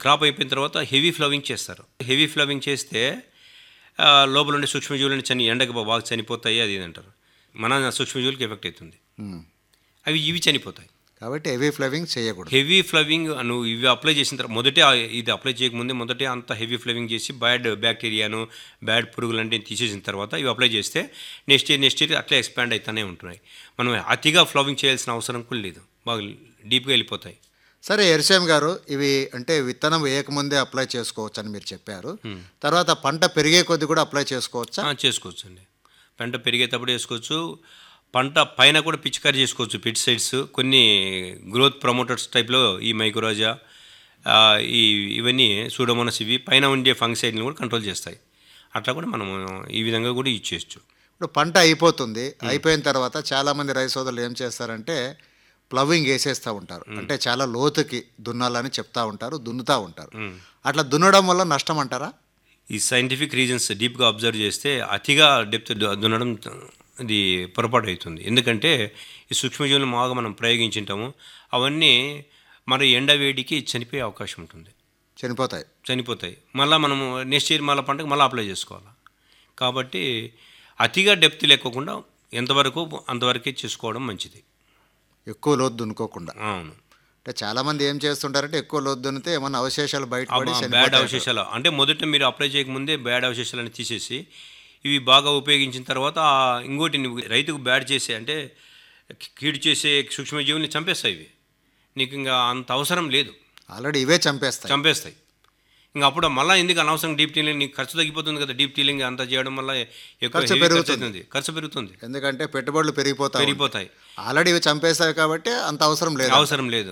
Crop అయిపోయిన తర్వాత heavy ఫ్లవింగ్ చేస్తారు హెవీ ఫ్లవింగ్ చేస్తే ఆ, లోపల ఉండే సూక్ష్మజీవులని చని ఎండకు బాగా చనిపోతాయి అది ఇది అంటారు మన సూక్ష్మజీవులకి ఎఫెక్ట్ అవుతుంది ఉమ్. అవి ఇవి చనిపోతాయి కాబట్టి హెవీ ఫ్లవింగ్ చేయకూడదు హెవీ ఫ్లవింగ్ నువ్వు ఇవి అప్లై చేసిన తర్వాత మొదటే ఆ- ఇది అప్లై చేయకముందే మొదటే అంత హెవీ ఫ్లవింగ్ చేసి బ్యాడ్ బ్యాక్టీరియాను బ్యాడ్ పురుగులంటే తీసేసిన తర్వాత ఇవి అప్లై చేస్తే నెక్స్ట్ ఇయర్ నెక్స్ట్ ఇయర్ అట్లా ఎక్స్పాండ్ అవుతూనే ఉంటున్నాయి మనం అతిగా ఫ్లవింగ్ చేయాల్సిన అవసరం కూడా లేదు బాగా డీప్గా వెళ్ళిపోతాయి సరే ఎరిసేమ్ గారు ఇవి అంటే విత్తనం వేయకముందే అప్లై చేసుకోవచ్చు అని మీరు చెప్పారు తర్వాత పంట పెరిగే కొద్ది కూడా అప్లై చేసుకోవచ్చా ఆ, చేసుకోవచ్చు అండి పంట పెరిగేటప్పుడు వేసుకోవచ్చు పంట పైన కూడా పిచికారీ చేసుకోవచ్చు పిట్సైడ్స్ కొన్ని గ్రోత్ ప్రమోటర్స్ టైప్లో ఈ మైక్రోజా ఆ, ఈ ఇవన్నీ సూడోమోనస్ ఇవి పైన ఉండే ఫంగ్సైడ్ని కూడా కంట్రోల్ చేస్తాయి అట్లా కూడా మనం ఈ విధంగా కూడా యూజ్ చేయొచ్చు ఇప్పుడు పంట అయిపోతుంది అయిపోయిన తర్వాత చాలామంది రైతు సోదరులు ఏం చేస్తారంటే ప్లవింగ్ వేసేస్తూ ఉంటారు అంటే చాలా లోతుకి దున్నాలని చెప్తా ఉంటారు దున్నుతూ ఉంటారు అట్లా దున్నడం వల్ల నష్టం అంటారా ఈ సైంటిఫిక్ రీజన్స్ డీప్గా అబ్జర్వ్ చేస్తే అతిగా డెప్త్ దున్నడం ఇది పొరపాటు అవుతుంది ఎందుకంటే ఈ సూక్ష్మజీవులను బాగా మనం ప్రయోగించుంటాము అవన్నీ మన ఎండ వేడికి చనిపోయే అవకాశం ఉంటుంది చనిపోతాయి చనిపోతాయి మళ్ళీ మనము నెక్స్ట్ ఇయర్ మళ్ళీ పంటకు మళ్ళీ అప్లై చేసుకోవాలి కాబట్టి అతిగా డెప్త్ లేకోకుండా ఎంతవరకు అంతవరకే చేసుకోవడం మంచిది ఎక్కువ లోతు దున్నుకోకుండా అవును అంటే చాలామంది ఏం చేస్తుంటారంటే ఎక్కువ లోతు దున్నితే ఏమన్నా అవశేషాలు బయటపడి బ్యాడ్ చనిపోతాయి అవశేషాలు అంటే మొదట మీరు అప్లై చేయకముందే బ్యాడ్ అవశేషాలను తీసేసి ఇవి బాగా ఉపయోగించిన తర్వాత ఆ ఇంకోటి నువ్వు రైతుకు బ్యాడ్ చేసే అంటే కీడు చేసే సూక్ష్మజీవుల్ని చంపేస్తాయి ఇవి నీకు ఇంకా అంత అవసరం లేదు ఆల్రెడీ ఇవే చంపేస్తాయి చంపేస్తాయి ఇంకా అప్పుడు మళ్ళీ ఎందుకు అనవసరం డీప్ టీలింగ్ నీకు ఖర్చు తగ్గిపోతుంది కదా డీప్ టీలింగ్ అంతా చేయడం వల్ల ఎక్కువ ఖర్చు heavy పెరుగుతుంది. అవుతుంది ఖర్చు పెరుగుతుంది ఎందుకంటే పెట్టుబడులు పెరిగిపోతాయి పెరిగిపోతాయి ఆల్రెడీ ఇవి చంపేస్తాయి కాబట్టి అంత అవసరం లేదు అవసరం లేదు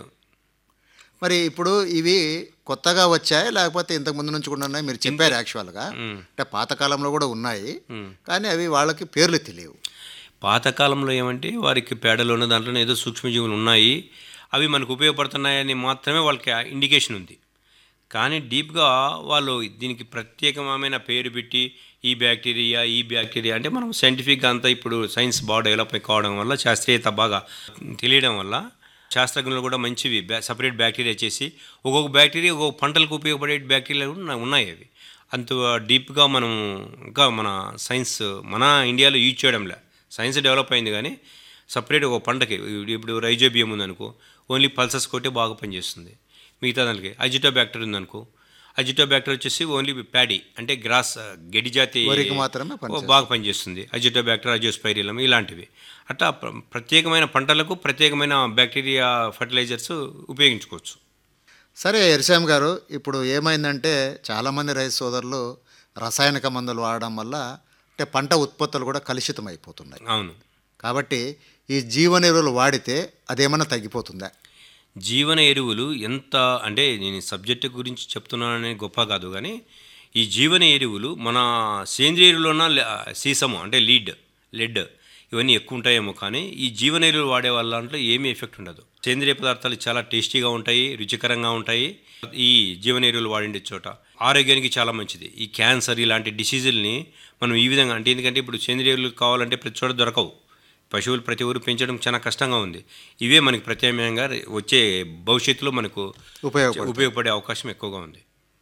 మరి ఇప్పుడు ఇవి కొత్తగా వచ్చాయి లేకపోతే ఇంతకు ముందు నుంచి కూడా ఉన్నాయి మీరు చెప్పారు యాక్చువల్గా అంటే పాతకాలంలో కూడా ఉన్నాయి కానీ అవి వాళ్ళకి పేర్లు తెలియవు పాతకాలంలో ఏమంటే వారికి పేడలో ఉన్న దాంట్లో ఏదో సూక్ష్మజీవులు ఉన్నాయి అవి మనకు ఉపయోగపడుతున్నాయని మాత్రమే వాళ్ళకి ఇండికేషన్ ఉంది కానీ డీప్గా వాళ్ళు దీనికి ప్రత్యేకమైన పేరు పెట్టి ఈ బ్యాక్టీరియా ఈ బ్యాక్టీరియా అంటే మనం సైంటిఫిక్గా అంతా ఇప్పుడు సైన్స్ బాగా డెవలప్ కావడం వల్ల శాస్త్రీయత బాగా తెలియడం వల్ల శాస్త్రజ్ఞులు కూడా మంచివి బ్యా సపరేట్ బ్యాక్టీరియా చేసి ఒక్కొక్క బ్యాక్టీరియా ఒక్కొక్క పంటలకు ఉపయోగపడే బ్యాక్టీరియా కూడా ఉన్న- ఉన్నాయి అవి అంత డీప్గా మనం ఇంకా మన సైన్స్ మన ఇండియాలో యూజ్ చేయడంలే సైన్స్ డెవలప్ అయింది కానీ సపరేట్ ఒక పంటకి ఇప్పుడు రైజోబియం ఉందనుకో ఓన్లీ పల్సస్ కొట్టే బాగా పనిచేస్తుంది మిగతా దానికి అజిటో బ్యాక్టర్ ఉందనుకో అజిటో బ్యాక్టర్ వచ్చేసి ఓన్లీ ప్యాడీ అంటే గ్రాస్ గడ్డి జాతి వరికి మాత్రమే పనిచేస్తుంది. బాగా పనిచేస్తుంది అజిటో బ్యాక్టర్ అజోస్పైరిలం ఇలాంటివి అట్లా ప్ర- ప్రత్యేకమైన పంటలకు ప్రత్యేకమైన బ్యాక్టీరియా ఫర్టిలైజర్స్ ఉపయోగించుకోవచ్చు సరే ఎరిసామ్ గారు ఇప్పుడు ఏమైందంటే చాలామంది రైతు సోదరులు రసాయనిక మందులు వాడడం వల్ల అంటే పంట ఉత్పత్తులు కూడా కలుషితం అయిపోతున్నాయి అవును కాబట్టి ఈ జీవన ఎరువులు వాడితే అదేమన్నా తగ్గిపోతుందా జీవన ఎరువులు ఎంత అంటే నేను సబ్జెక్టు గురించి చెప్తున్నానని గొప్ప కాదు కానీ ఈ జీవన ఎరువులు మన సేంద్రియ ఎరువులోన సీసము అంటే లీడ్ లెడ్ ఇవన్నీ ఎక్కువ ఉంటాయేమో కానీ ఈ జీవన ఎరువులు వాడే వాళ్ళ దాంట్లో ఏమీ ఎఫెక్ట్ ఉండదు సేంద్రియ పదార్థాలు చాలా టేస్టీగా ఉంటాయి రుచికరంగా ఉంటాయి ఈ జీవన ఎరువులు వాడిండే చోట ఆరోగ్యానికి చాలా మంచిది ఈ క్యాన్సర్ ఇలాంటి డిసీజుల్ని మనం ఈ విధంగా అంటే ఎందుకంటే ఇప్పుడు సేంద్రియ ఎరువులు కావాలంటే ప్రతి చోట దొరకవు పశువులు ప్రతి ఊరు పెంచడం చాలా కష్టంగా ఉంది ఇవే మనకి ప్రత్యామ్నాయంగా వచ్చే భవిష్యత్తులో మనకు ఉపయోగపడుతుంది ఉపయోగపడే అవకాశం ఎక్కువగా ఉంది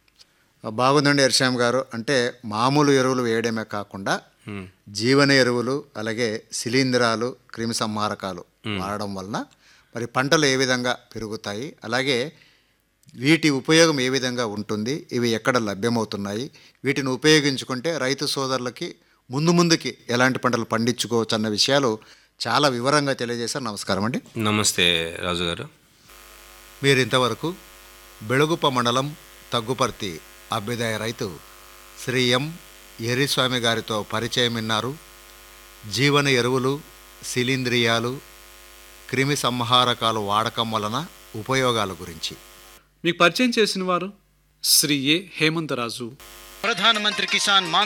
బాగుందండి ఎరిసామ్ గారు అంటే మామూలు ఎరువులు వేయడమే కాకుండా జీవన ఎరువులు అలాగే శిలీంధ్రాలు క్రిమి సంహారకాలు వాడడం వలన మరి పంటలు ఏ విధంగా పెరుగుతాయి అలాగే వీటి ఉపయోగం ఏ విధంగా ఉంటుంది ఇవి ఎక్కడ లభ్యమవుతున్నాయి వీటిని ఉపయోగించుకుంటే రైతు సోదరులకి ముందు ముందుకి ఎలాంటి పంటలు పండించుకోవచ్చు అన్న విషయాలు చాలా వివరంగా తెలియజేశారు నమస్కారం అండి నమస్తే రాజు గారు మీరు ఇంతవరకు బెళగుప్ప మండలం తగ్గుపర్తి అభ్యుదయ రైతు శ్రీ ఎం ఎర్రిస్వామి గారితో పరిచయం విన్నారు జీవన ఎరువులు శిలీంద్రియాలు క్రిమి సంహారకాలు వాడకం వలన ఉపయోగాల గురించి మీకు పరిచయం చేసిన వారు శ్రీ ఏ హేమంతరాజు ప్రధానమంత్రి కిసాన్ మాన్